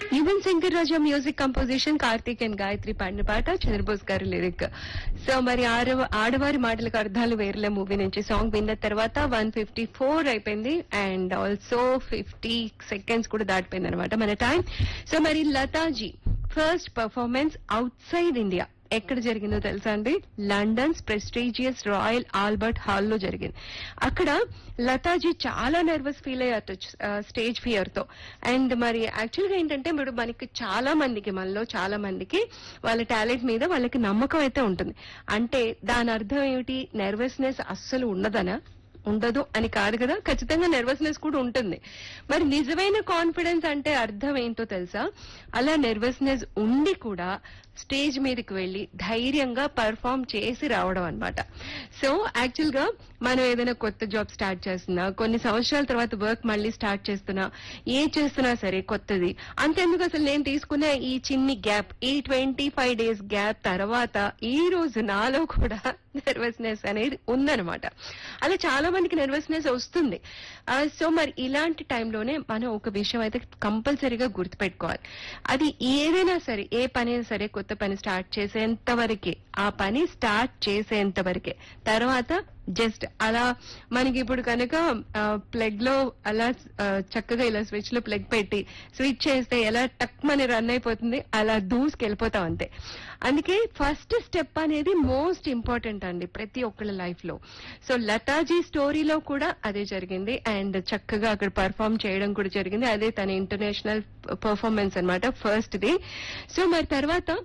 Yuvan Shankar Raja music composition Karthik and Gayatri పాడిన పాట చంద్రబోస్ గారి లిరిక్ సో మరి ఆడవ ఆడవారి మాటలకు అర్థాలు వేర్లే మూవీ నుంచి సాంగ్ విన్న తర్వాత వన్ ఫిఫ్టీ ఫోర్ అయిపోయింది అండ్ ఆల్సో ఫిఫ్టీ సెకండ్స్ కూడా దాటిపోయింది అనమాట మన టైం సో మరి Lataji first performance outside India ఎక్కడ జరిగిందో తెలుసా అండి London's prestigious Royal Albert Hall లో జరిగింది అక్కడ లతాజీ చాలా నర్వస్ ఫీల్ అయ్యారు స్టేజ్ ఫియర్ తో అండ్ మరి యాక్చువల్ గా ఏంటంటే ఇప్పుడు మనకి చాలా మందికి మనలో చాలా మందికి వాళ్ళ టాలెంట్ మీద వాళ్ళకి నమ్మకం అయితే ఉంటుంది అంటే దాని అర్థం ఏమిటి నర్వస్నెస్ అస్సలు ఉండదనా ఉండదు అని కాదు కదా ఖచ్చితంగా నెర్వస్నెస్ కూడా ఉంటుంది మరి నిజమైన కాన్ఫిడెన్స్ అంటే అర్థం ఏంటో తెలుసా అలా నెర్వస్నెస్ ఉండి కూడా స్టేజ్ మీదకి వెళ్లి ధైర్యంగా పర్ఫామ్ చేసి రావడం అన్నమాట సో యాక్చువల్ గా మనం ఏదైనా కొత్త జాబ్ స్టార్ట్ చేస్తున్నా కొన్ని సంవత్సరాల తర్వాత వర్క్ మళ్ళీ స్టార్ట్ చేస్తున్నా ఏ చేస్తున్నా సరే కొత్తది అంతెందుకు అసలు నేను తీసుకున్న ఈ చిన్ని గ్యాప్ ఈ ట్వంటీ ఫైవ్ డేస్ గ్యాప్ తర్వాత ఈ రోజు నాలో కూడా నెర్వస్నెస్ అనేది ఉందన్నమాట అలా చాలా మందికి నెర్వస్నెస్ వస్తుంది ఆ, సో మరి ఇలాంటి టైంలోనే మనం ఒక విషయం అయితే కంపల్సరీగా గుర్తుపెట్టుకోవాలి అది ఏదైనా సరే ఏ పని అయినా సరే కొత్త పని స్టార్ట్ చేసేంత వరకే ఆ పని స్టార్ట్ చేసేంత వరకే తర్వాత జస్ట్ అలా మనకి ఇప్పుడు కనుక ప్లగ్ లో అలా ఆ, చక్కగా ఇలా స్విచ్ లో ప్లగ్ పెట్టి స్విచ్ చేస్తే ఎలా టక్ మని రన్ అయిపోతుంది అలా దూసుకెళ్ళిపోతాం అంతే అందుకే ఫస్ట్ స్టెప్ అనేది మోస్ట్ ఇంపార్టెంట్ అండి ప్రతి ఒక్కళ్ళ లైఫ్ లో సో లతాజీ స్టోరీలో కూడా అదే జరిగింది అండ్ చక్కగా అక్కడ పర్ఫామ్ చేయడం కూడా జరిగింది అదే తన ఇంటర్నేషనల్ పర్ఫార్మెన్స్ అన్నమాట ఫస్ట్ ది సో మరి తర్వాత